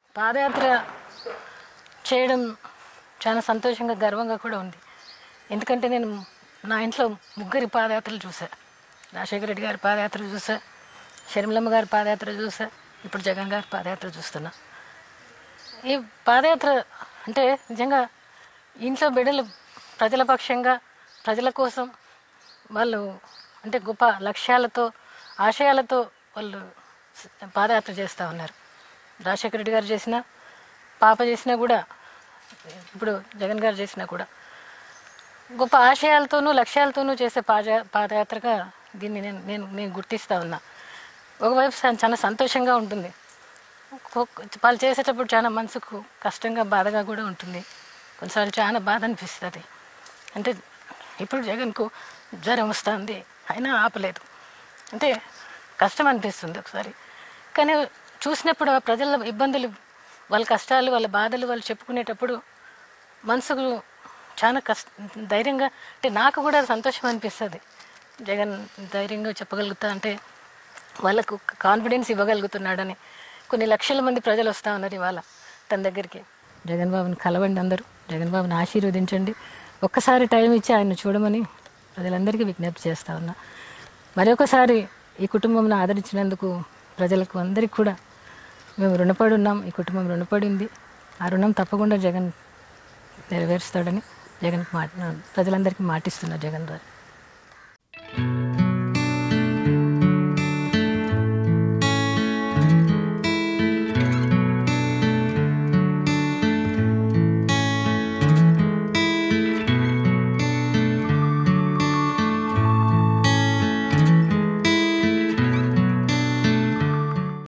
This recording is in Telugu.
పాదయాత్ర చేయడం చాలా సంతోషంగా గర్వంగా కూడా ఉంది ఎందుకంటే నేను నా ఇంట్లో ముగ్గురి పాదయాత్రలు చూసా రాజశేఖర రెడ్డి గారి పాదయాత్ర చూసా షర్మిలమ్మ గారి పాదయాత్ర చూసా ఇప్పుడు జగన్ గారి పాదయాత్ర చూస్తున్నా ఈ పాదయాత్ర అంటే నిజంగా ఇంట్లో బిడ్డలు ప్రజల పక్షంగా ప్రజల కోసం వాళ్ళు అంటే గొప్ప లక్ష్యాలతో ఆశయాలతో వాళ్ళు పాదయాత్ర చేస్తూ ఉన్నారు రాజశేఖర రెడ్డి గారు చేసిన పాప చేసినా కూడా ఇప్పుడు జగన్ గారు చేసినా కూడా గొప్ప ఆశయాలతోనూ లక్ష్యాలతోనూ చేసే పాద పాదయాత్రగా దీన్ని నేను నేను నేను గుర్తిస్తూ ఉన్నా ఒకవైపు స- చాలా సంతోషంగా ఉంటుంది ఒక్కొక్క- వాళ్ళు చేసేటప్పుడు చాలా మనసుకు కష్టంగా బాధగా కూడా ఉంటుంది కొన్నిసార్లు చాలా బాధ అనిపిస్తుంది అంటే ఇప్పుడు జగన్కు జ్వరం వస్తుంది అయినా ఆపలేదు అంటే కష్టం అనిపిస్తుంది ఒకసారి కానీ చూసినప్పుడు ఆ ప్రజల ఇబ్బందులు వాళ్ళ కష్టాలు వాళ్ళ బాధలు వాళ్ళు చెప్పుకునేటప్పుడు మనసుకు చాలా కష్ట ధైర్యంగా అంటే నాకు కూడా సంతోషం అనిపిస్తుంది జగన్ ధైర్యంగా చెప్పగలుగుతా అంటే వాళ్ళకు కాన్ఫిడెన్స్ ఇవ్వగలుగుతున్నాడని కొన్ని లక్షల మంది ప్రజలు వస్తూ ఉన్నారు ఇవాళ తన దగ్గరికి జగన్ బాబుని కలవండి అందరూ జగన్ బాబుని ఆశీర్వదించండి ఒక్కసారి టైం ఇచ్చి ఆయన చూడమని ప్రజలందరికీ విజ్ఞప్తి చేస్తా ఉన్నా మరొకసారి ఈ కుటుంబంను ఆదరించినందుకు ప్రజలకు అందరికీ కూడా మేము రుణపడి ఉన్నాం ఈ కుటుంబం రుణపడింది ఆ రుణం తప్పకుండా జగన్ నెరవేరుస్తాడని జగన్ మాట ప్రజలందరికీ మాటిస్తున్నారు జగన్ గారు